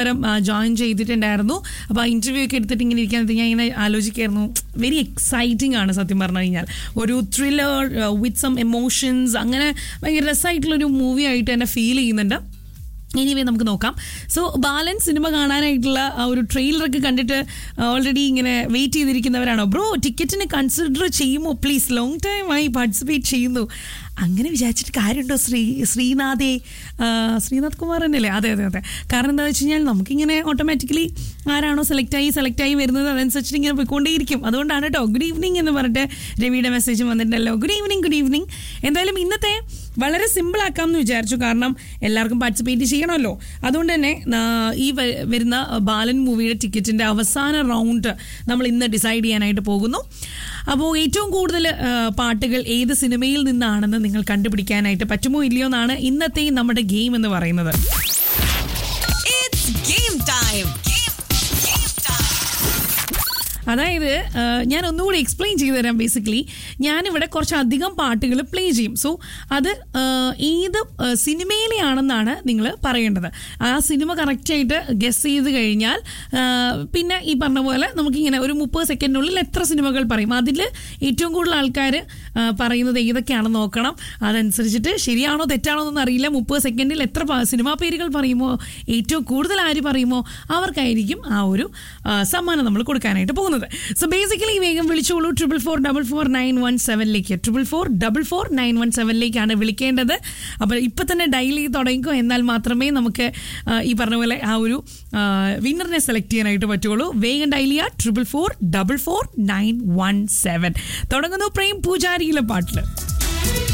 Join ചെയ്തിട്ടുണ്ടായിരുന്നു അപ്പോൾ ആ ഇൻ്റർവ്യൂ ഒക്കെ എടുത്തിട്ട് ഇങ്ങനെ ഇരിക്കാൻ ഞാൻ ഇങ്ങനെ ആലോചിക്കായിരുന്നു വെരി എക്സൈറ്റിംഗ് ആണ് സത്യം പറഞ്ഞു കഴിഞ്ഞാൽ ഒരു ത്രില്ലർ വിത്ത് സം എമോഷൻസ് അങ്ങനെ ഭയങ്കര രസമായിട്ടുള്ളൊരു മൂവി ആയിട്ട് തന്നെ ഫീൽ ചെയ്യുന്നുണ്ട് എനിവേ നമുക്ക് നോക്കാം സോ ബാലൻ സിനിമ കാണാനായിട്ടുള്ള ആ ഒരു ട്രെയിലറൊക്കെ കണ്ടിട്ട് ഓൾറെഡി ഇങ്ങനെ വെയിറ്റ് ചെയ്തിരിക്കുന്നവരാണോ ബ്രോ ടിക്കറ്റിന് കൺസിഡർ ചെയ്യുമോ പ്ലീസ് ലോങ് ടൈമായി പാർട്ടിസിപ്പേറ്റ് ചെയ്യുന്നു അങ്ങനെ വിചാരിച്ചിട്ട് കാര്യമുണ്ടോ ശ്രീ ശ്രീനാഥേ ആ, ശ്രീനാഥ് കുമാർ തന്നെയല്ലേ അതെ അതെ അതെ കാരണം എന്താ വെച്ച് കഴിഞ്ഞാൽ നമുക്കിങ്ങനെ ഓട്ടോമാറ്റിക്കലി ആരാണോ സെലക്ട് ആയി സെലക്ട് ആയി വരുന്നത് അതനുസരിച്ചിട്ട് ഇങ്ങനെ പോയിക്കൊണ്ടേയിരിക്കും അതുകൊണ്ടാണ് കേട്ടോ ഗുഡ് ഈവനിങ് എന്ന് പറഞ്ഞിട്ട് രവിയുടെ മെസ്സേജ് വന്നിട്ടുണ്ടല്ലോ ഗുഡ് ഈവനിങ് ഗുഡ് ഈവനിങ് എന്തായാലും ഇന്നത്തെ വളരെ സിമ്പിൾ ആക്കാം എന്ന് വിചാരിച്ചു കാരണം എല്ലാവർക്കും പാർട്ടിസിപ്പേറ്റ് ചെയ്യണമല്ലോ അതുകൊണ്ട് തന്നെ ആ, ഈ വ- വരുന്ന ബാലൻ മൂവിയുടെ ടിക്കറ്റിന്റെ അവസാന റൗണ്ട് നമ്മൾ ഇന്ന് ഡിസൈഡ് ചെയ്യാനായിട്ട് പോകുന്നു അപ്പോൾ ഏറ്റവും കൂടുതൽ ആ, പാട്ടുകൾ ഏത് സിനിമയിൽ നിന്നാണെന്ന് നിങ്ങൾ കണ്ടുപിടിക്കാനായിട്ട് പറ്റുമോ ഇല്ലയോ എന്നാണ് ഇന്നത്തെ നമ്മുടെ ഗെയിം എന്ന് പറയുന്നത് It's game time. Game, game time. അതായത് ആ, ഞാൻ ഒന്നുകൂടി എക്സ്പ്ലെയിൻ ചെയ്തു തരാം ബേസിക്കലി ഞാനിവിടെ കുറച്ചധികം പാട്ടുകൾ പ്ലേ ചെയ്യും സോ അത് ആ, ഏത് ആ, സിനിമയിലെയാണെന്നാണ് നിങ്ങൾ പറയേണ്ടത് ആ സിനിമ കറക്റ്റായിട്ട് ഗസ് ചെയ്ത് കഴിഞ്ഞാൽ ആ, പിന്നെ ഈ പറഞ്ഞ പോലെ നമുക്കിങ്ങനെ ഒരു മുപ്പത് സെക്കൻഡിനുള്ളിൽ എത്ര സിനിമകൾ പറയും അതിൽ ഏറ്റവും കൂടുതൽ ആൾക്കാർ പറയുന്നത് ഏതൊക്കെയാണെന്ന് നോക്കണം അതനുസരിച്ചിട്ട് ശരിയാണോ തെറ്റാണോ എന്നൊന്നും അറിയില്ല മുപ്പത് സെക്കൻഡിൽ എത്ര പ- സിനിമാ പേരുകൾ പറയുമോ ഏറ്റവും കൂടുതൽ ആര് പറയുമോ അവർക്കായിരിക്കും ആ ഒരു ആ, സമ്മാനം നമ്മൾ കൊടുക്കാനായിട്ട് പോകുന്നത് സോ ബേസിക്കലി വേഗം വിളിച്ചോളൂ triple four double four nine one സെവനിലേക്ക് triple four double four nine one സെവനിലേക്കാണ് വിളിക്കേണ്ടത് അപ്പോൾ ഇപ്പം തന്നെ ഡയൽ ചെയ്ത് തുടങ്ങിക്കോ എന്നാൽ മാത്രമേ നമുക്ക് ആ, ഈ പറഞ്ഞ പോലെ ആ ഒരു വിന്നറിനെ സെലക്ട് ചെയ്യാനായിട്ട് പറ്റുള്ളൂ വേഗം ഡയൽ ചെയ്യുക triple four double four nine one seven തുടങ്ങുന്നു പ്രേം പൂജാരിയിലെ പാട്ടിൽ